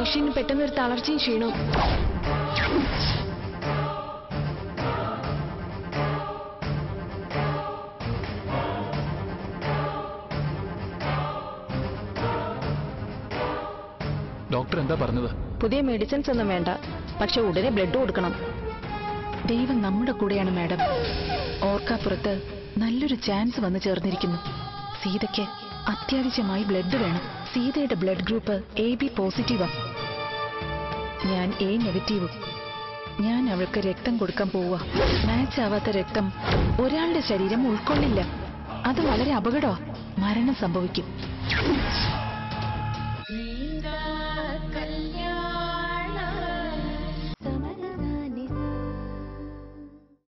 മനുഷ്യന് പെട്ടെന്ന് ഒരു തളർച്ചയും ക്ഷീണവും ഡോക്ടർ എന്താ പറഞ്ഞത് പുതിയ മെഡിസിൻസ് ഒന്നും വേണ്ട പക്ഷെ ഉടനെ ബ്ലഡ് കൊടുക്കണം ദൈവം നമ്മുടെ കൂടെയാണ് മാഡം ഓർക്കാപ്പുറത്ത് നല്ലൊരു ചാൻസ് വന്നു ചേർന്നിരിക്കുന്നു സീതയ്ക്ക് അത്യാവശ്യമായി ബ്ലഡ് വേണം സീതയുടെ ബ്ലഡ് ഗ്രൂപ്പ് എ ബി പോസിറ്റീവാ ഞാൻ എ നെഗറ്റീവും ഞാൻ അവൾക്ക് രക്തം കൊടുക്കാൻ പോവുക മാച്ച് ആവാത്ത രക്തം ഒരാളുടെ ശരീരം ഉൾക്കൊള്ളില്ല അത് വളരെ അപകടമാ മരണം സംഭവിക്കും